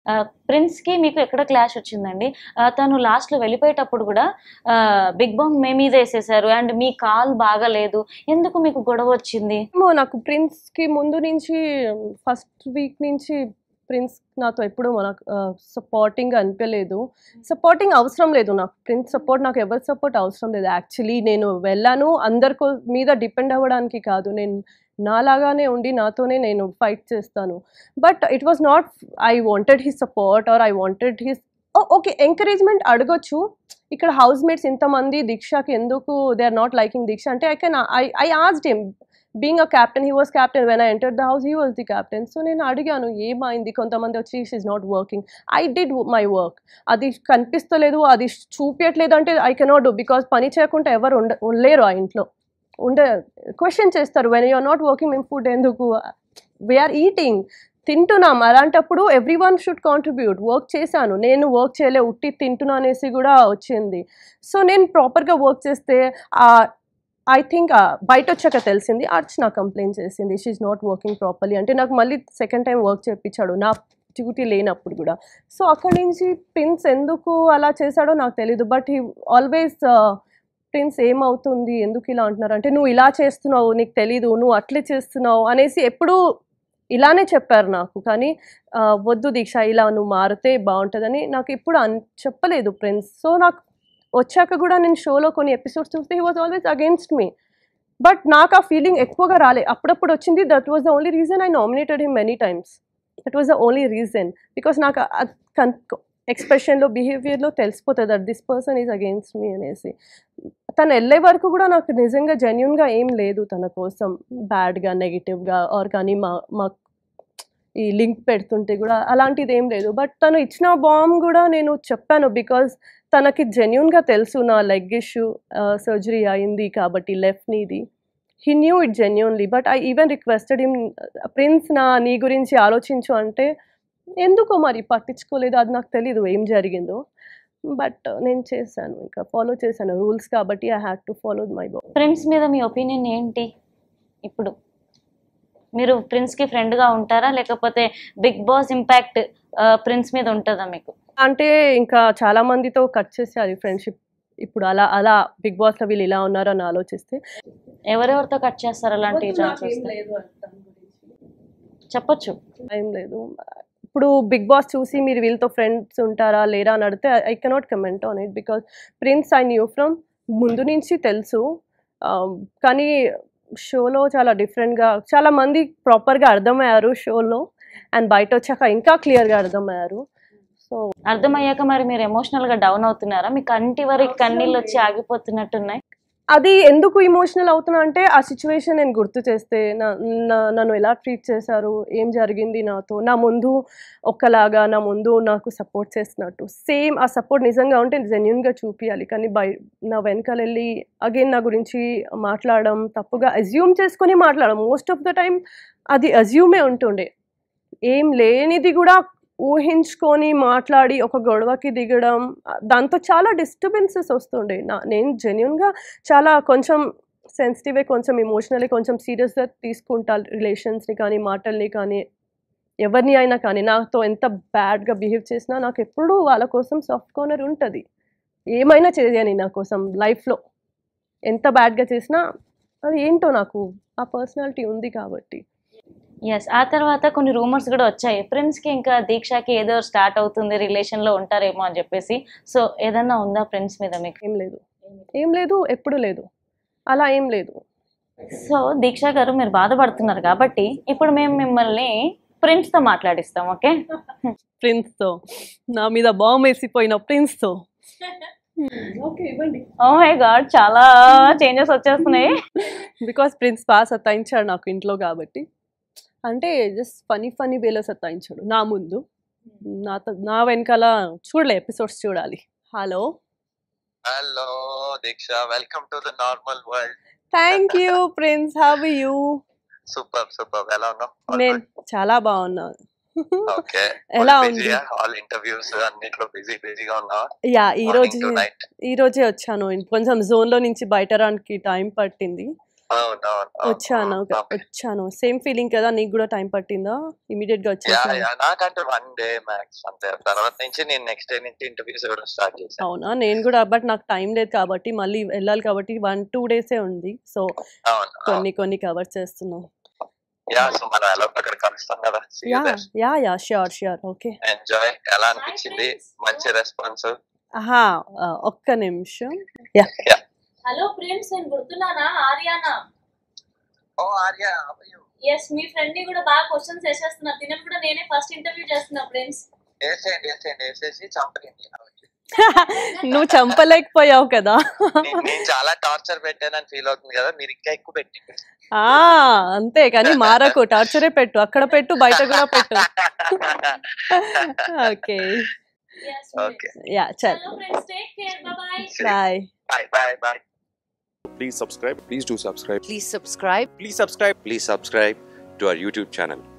Prince కి మీకు ఎక్కడ క్లాష్ వచ్చిందండి ఆ, తను లాస్ట్ లో వెళ్ళిపోయేటప్పుడు కూడా బిగ్ బాంగ్ మే మీద వేసేసారు అండ్ మీ కాల్ బాగాలేదు ఎందుకు మీకు గొడవ వచ్చింది ఏమో నాకు ప్రిన్స్ కి ముందు నుంచి ఫస్ట్ వీక్ నుంచి ప్రిన్స్ నాతో ఎప్పుడు నాకు సపోర్టింగ్ అనిపించలేదు సపోర్టింగ్ అవసరం లేదు నాకు ప్రిన్స్ సపోర్ట్ నాకు ఎవరి సపోర్ట్ అవసరం లేదు యాక్చువల్లీ నేను వెళ్ళాను అందరికో మీద డిపెండ్ అవ్వడానికి కాదు నేను నాలాగానే ఉండి నాతోనే నేను ఫైట్ చేస్తాను but it was not I wanted his support or I wanted his okay encouragement అడగొచ్చు ఇక్కడ హౌస్ మేట్స్ ఇంతమంది దీక్షకి ఎందుకు they are not liking Deeksha అంటే I can I I asked him being a captain he was captain when I enter the house he was the captain so నేను అడిగాను ఏమైంది కొంతమంది వచ్చి is not working I did my work అది కనిపిస్తలేదు అది చూపించట్లేదు అంటే ఐ కెనాట్ డూ బికాస్ పని చేయకుండా ఎవరు ఉండ ఉండలేరు ఆ ఇంట్లో ఉండే క్వశ్చన్ చేస్తారు వెన్ యూఆర్ నాట్ వర్కింగ్ మేము ఫుడ్ ఎందుకు వీఆర్ ఈటింగ్ తింటున్నాం అలాంటప్పుడు every one should contribute work చేశాను నేను వర్క్ చేయలే ఉట్టి తింటున్నా అనేసి కూడా వచ్చింది సో నేను ప్రాపర్గా వర్క్ చేస్తే ఐ థింక్ బయట వచ్చాక తెలిసింది అర్చ్ నాకు కంప్లైంట్ చేసింది షీఈ్ నాట్ వర్కింగ్ ప్రాపర్లీ అంటే నాకు మళ్ళీ సెకండ్ టైం వర్క్ చేయించాడు నా డ్యూటీ లేనప్పుడు కూడా సో అక్కడి నుంచి ప్రిన్స్ ఎందుకు అలా చేశాడో నాకు తెలీదు బట్ హీ ఆల్వేస్ ప్రిన్స్ ఏమవుతుంది ఎందుకు ఇలా అంటున్నారు అంటే నువ్వు ఇలా చేస్తున్నావు నీకు తెలీదు నువ్వు అట్లే చేస్తున్నావు అనేసి ఎప్పుడూ ఇలానే చెప్పారు నాకు కానీ ఆ, వద్దు దీక్ష ఇలా నువ్వు మారితే బాగుంటుందని నాకు ఎప్పుడు అన్ చెప్పలేదు ప్రిన్స్ సో నాకు వచ్చాక కూడా నేను షోలో కొన్ని ఎపిసోడ్స్ చూస్తే he was always against me but నాకు ఆ ఫీలింగ్ ఎక్కువగా రాలే అప్పుడప్పుడు వచ్చింది that was the only reason I nominated him many times that was the only reason because నాకు ఎక్స్ప్రెషన్లో బిహేవియర్లో తెలిసిపోతుంది that this person is against me అనేసి తను వెళ్ళే వరకు కూడా నాకు నిజంగా జెన్యున్గా ఏం లేదు తన కోసం బ్యాడ్గా నెగిటివ్గా ఆర్ కానీ మా మా ఈ లింక్ పెడుతుంటే కూడా అలాంటిది ఏం లేదు బట్ తను ఇచ్చిన బాంబ్ కూడా నేను చెప్పాను బికాజ్ తనకి జెన్యున్గా తెలుసు నా లెగ్ ఇష్యూ సర్జరీ అయింది కాబట్టి లెఫ్ట్ నీది he knew it genuinely but I even requested him Prince నా నీ గురించి ఆలోచించు అంటే ఎందుకో మరి పట్టించుకోలేదు అది నాకు తెలీదు ఏం జరిగిందో బట్ నేను చేశాను ఇంకా ఫాలో చేశాను రూల్స్ కాబట్టి I had to follow my బా ప్రిన్స్ మీద మీ ఒపీనియన్ ఏంటి ఇప్పుడు మీరు ప్రిన్స్ కి ఫ్రెండ్ గా ఉంటారా లేకపోతే బిగ్ బాస్ ఇంపాక్ట్ ప్రిన్స్ మీద ఉంటుందా మీకు అంటే ఇంకా చాలా మందితో కట్ చేసేది ఫ్రెండ్షిప్ ఇప్పుడు అలా అలా బిగ్ బాస్లో వీళ్ళు ఇలా ఉన్నారు అని ఆలోచిస్తే ఎవరెవరితో కట్ చేస్తారు అలాంటి ఛాన్స్ వస్తే చెప్పొచ్చు ఏం లేదు ఇప్పుడు బిగ్ బాస్ చూసి మీరు వీళ్ళతో ఫ్రెండ్స్ ఉంటారా లేరా అని అడిగితే I cannot comment on it because Prince I knew from ముందు నుంచి తెలుసు Um, కానీ షోలో చాలా డిఫరెంట్గా చాలా మంది ప్రాపర్గా అర్థమయ్యారు షోలో అండ్ బయట వచ్చాక ఇంకా క్లియర్గా అర్థమయ్యారు సో అర్థమయ్యాక మరి మీరు ఎమోషనల్ గా డౌన్ అవుతున్నారా మీ కంటి వరకు కన్నీళ్ళు వచ్చి ఆగిపోతున్నట్టున్నాయి అది ఎందుకు ఇమోషనల్ అవుతున్నా అంటే ఆ సిచ్యువేషన్ నేను గుర్తు చేస్తే నా- నా- నన్ను ఎలా ట్రీట్ చేశారు ఏం జరిగింది నాతో నా ముందు ఒక్కలాగా నా ముందు నాకు సపోర్ట్ చేస్తున్నట్టు సేమ్ ఆ సపోర్ట్ నిజంగా ఉంటే జెన్యున్గా చూపించాలి కానీ బై నా వెనకాల వెళ్ళి అగైన్ నా గురించి మాట్లాడడం తప్పుగా అజ్యూమ్ చేసుకొని మాట్లాడడం మోస్ట్ ఆఫ్ ద టైం అది అజ్యూమే ఉంటుండే ఏం లేనిది కూడా ఊహించుకొని మాట్లాడి ఒక గొడవకి దిగడం దాంతో చాలా డిస్టర్బెన్సెస్ వస్తుండే నా నేను జెన్యున్గా చాలా కొంచెం సెన్సిటివే కొంచెం ఇమోషనలీ కొంచెం సీరియస్గా తీసుకుంటా రిలేషన్స్ని కానీ మాటల్ని కానీ ఎవరిని అయినా కానీ నాతో ఎంత బ్యాడ్గా బిహేవ్ చేసినా నాకు ఎప్పుడూ వాళ్ళ కోసం సాఫ్ట్ కార్నర్ ఉంటుంది ఏమైనా చేయని నా కోసం లైఫ్లో ఎంత బ్యాడ్గా చేసినా అది ఏంటో నాకు ఆ పర్సనాలిటీ ఉంది కాబట్టి ఎస్ ఆ తర్వాత కొన్ని రూమర్స్ కూడా వచ్చాయి ప్రిన్స్ కి ఇంకా దీక్షకి ఏదో స్టార్ట్ అవుతుంది రిలేషన్ లో ఉంటారేమో అని చెప్పేసి సో ఏదన్నా ఉందా ప్రిన్స్ మీద మీకు ఏం లేదు ఏం లేదు ఎప్పుడు లేదు అలా ఏం లేదు సో దీక్ష గారు మీరు బాధపడుతున్నారు కాబట్టి ఇప్పుడు మేము మిమ్మల్ని ప్రిన్స్ తో మాట్లాడిస్తాం ఓకే ప్రిన్స్తో నా మీద బాంబ్ వేసిపోయిన ప్రిన్స్తో ఓకే ఇవ్వండి ఓ మై గాడ్ చాలా చేంజెస్ వచ్చేస్తున్నాయి బికాస్ ప్రిన్స్ బాగా సతాయించాడు నాకు ఇంట్లో కాబట్టి అంటే జస్ట్ ఫనీ ఫనీ వేలో సతాయించాడు నా ముందు నా త- నా వెనకాల చూడలే ఎపిసోడ్స్ చూడాలి hello hello Deeksha welcome to the normal world thank you Prince how you super super ఎలా ఉన్నావు నేను చాలా బాగున్నాను ఓకే ఎలా ఉంది ఆల్ ఇంటర్వ్యూస్ అన్నిట్లో బిజీ బిజీగా ఉన్నావా యా ఈ రోజు టు నైట్ ఈ రోజే వచ్చాను కొంచెం జోన్లో నుంచి బయట రానికి టైం పట్టింది అవును అవును వచ్చాను వచ్చాను సేమ్ ఫీలింగ్ కదా నీకు కూడా టైం పట్టిందా ఇమీడియట్ గా యా వచ్చేసాను యా నాకంటే వన్ డే మ్యాక్స్ అంతే తర్వాత నుంచి నేను నెక్స్ట్ డే నుంచి ఇంటర్వ్యూస్ ఇవ్వడం స్టార్ట్ చేశాను అవునా నేను కూడా బట్ నాకు టైం లేదు కాబట్టి మళ్ళీ వెళ్ళాలి కాబట్టి వన్ టూ డేసే ఉంది సో అవును కొన్ని కొన్ని కవర్ చేస్తున్నాం యా సో మనం ఎలా అక్కడ కలుస్తాం కదా yeah yeah yeah sure sure okay enjoy ఎలా అనిపించింది మంచి రెస్పాన్స్ ఆహా ఆ, ఒక్క నిమిషం హలో ఫ్రెండ్స్ నేను గుర్తున్నానా ఆర్యానా ఓ ఆర్య ఎస్ మీ ఫ్రెండ్ ని కూడా బాగా క్వశ్చన్స్ వేసేస్తున్నా తినని కూడా నేనే ఫస్ట్ ఇంటర్వ్యూ చేస్తున్నా ఫ్రెండ్స్ వేసేయండి వేసేయండి వేసేసి చంపకండి నువ్వు చంపలేకపోయావు కదా నేను- నేను చాలా టార్చర్ పెట్టానని ఫీల్ అవుతుంది కదా మీరు ఇంకా ఎక్కువ పెట్టి ఆ అంతే కానీ మారకు టార్చరే పెట్టు అక్కడ పెట్టు బయట కూడా పెట్టు ఓకే ఓకే యా చల్ hello friends take care bye bye bye bye bye Please subscribe. Please do subscribe. Please subscribe. Please subscribe. Please subscribe to our YouTube channel.